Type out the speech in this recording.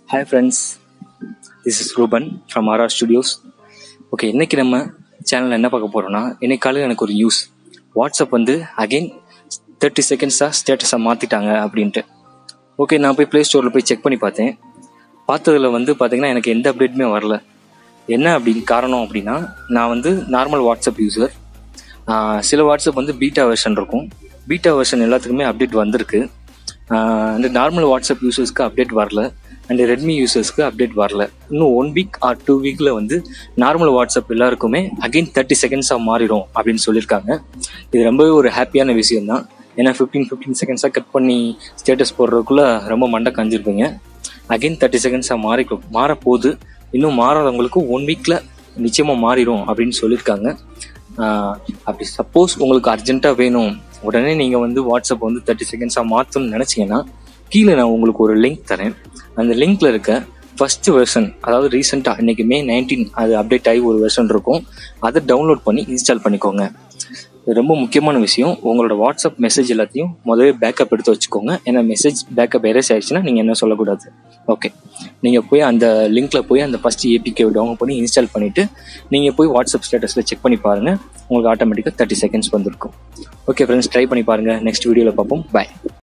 hi friends this is Ruban from RR studios okay இன்னைக்கு நம்ம சேனலில் என்ன பார்க்க போகிறோம்னா இன்னைக்கு காலையில் எனக்கு ஒரு நியூஸ் வாட்ஸ்அப் வந்து அகைன் தேர்ட்டி செகண்ட்ஸாக ஸ்டேட்டஸை மாற்றிட்டாங்க அப்படின்ட்டு ஓகே நான் போய் ப்ளே ஸ்டோரில் போய் செக் பண்ணி பார்த்தேன் பார்த்ததுல வந்து பார்த்தீங்கன்னா எனக்கு எந்த அப்டேட்டுமே வரல என்ன அப்படின்னு காரணம் அப்படின்னா நான் வந்து நார்மல் வாட்ஸ்அப் யூசர் சில வாட்ஸ்அப் வந்து பீட்டா வெர்ஷன் இருக்கும் பீட்டா வெர்ஷன் எல்லாத்துக்குமே அப்டேட் வந்திருக்கு அந்த நார்மல் வாட்ஸ்அப் யூசர்ஸ்க்கு அப்டேட் வரல அண்ட் ரெட்மி யூசர்ஸ்க்கு அப்டேட் வரல இன்னும் ஒன் வீக் ஆர் டூ வீக்கில் வந்து நார்மல் வாட்ஸ்அப் எல்லாருக்குமே அகைன் தேர்ட்டி செகண்ட்ஸாக மாறிடும் அப்படின்னு சொல்லியிருக்காங்க இது ரொம்பவே ஒரு ஹாப்பியான விஷயம் தான் ஏன்னா ஃபிஃப்டீன் ஃபிஃப்டீன் செகண்ட்ஸாக கட் பண்ணி ஸ்டேட்டஸ் போடுறதுக்குள்ள ரொம்ப மண்டை காஞ்சிருப்பீங்க அகைன் தேர்ட்டி செகண்ட்ஸாக மாறி மாறப்போகுது இன்னும் மாறாதவங்களுக்கு ஒன் வீக்கில் நிச்சயமாக மாறிடும் அப்படின்னு சொல்லியிருக்காங்க ஆஹ் அப்படி சப்போஸ் உங்களுக்கு அர்ஜென்ட்டாக வேணும் உடனே நீங்கள் வந்து வாட்ஸ்அப் வந்து தேர்ட்டி செகண்ட்ஸாக மாற்றணும்னு நினச்சிங்கன்னா கீழே நான் உங்களுக்கு ஒரு லிங்க் தரேன் அந்த லிங்க்ல இருக்க ஃபர்ஸ்ட் வெர்ஷன் அதாவது ரீசெண்டாக இன்னைக்கு மே நைன்டீன் அது அப்டேட் ஆகி ஒரு வெர்ஷன் இருக்கும் அதை டவுன்லோட் பண்ணி இன்ஸ்டால் பண்ணிக்கோங்க இது ரொம்ப முக்கியமான விஷயம் உங்களோட வாட்ஸ்அப் மெசேஜ் எல்லாத்தையும் முதவே பேக்கப் எடுத்து வச்சுக்கோங்க ஏன்னா மெசேஜ் பேக்கப் எரேஸ் ஆயிடுச்சுன்னா நீங்கள் என்ன சொல்லக்கூடாது ஓகே நீங்கள் போய் அந்த லிங்க்ல போய் அந்த ஃபர்ஸ்ட் ஏபிகே டவுன்லோட் பண்ணி இன்ஸ்டால் பண்ணிட்டு நீங்கள் போய் வாட்ஸ்அப் ஸ்டேட்டஸில் செக் பண்ணி பாருங்க உங்களுக்கு ஆட்டோமேட்டிக்காக தேர்ட்டி செகண்ட்ஸ் வந்திருக்கும் ஓகே ஃப்ரெண்ட்ஸ் ட்ரை பண்ணி பாருங்க நெக்ஸ்ட் வீடியோவில் பார்ப்போம் பாய்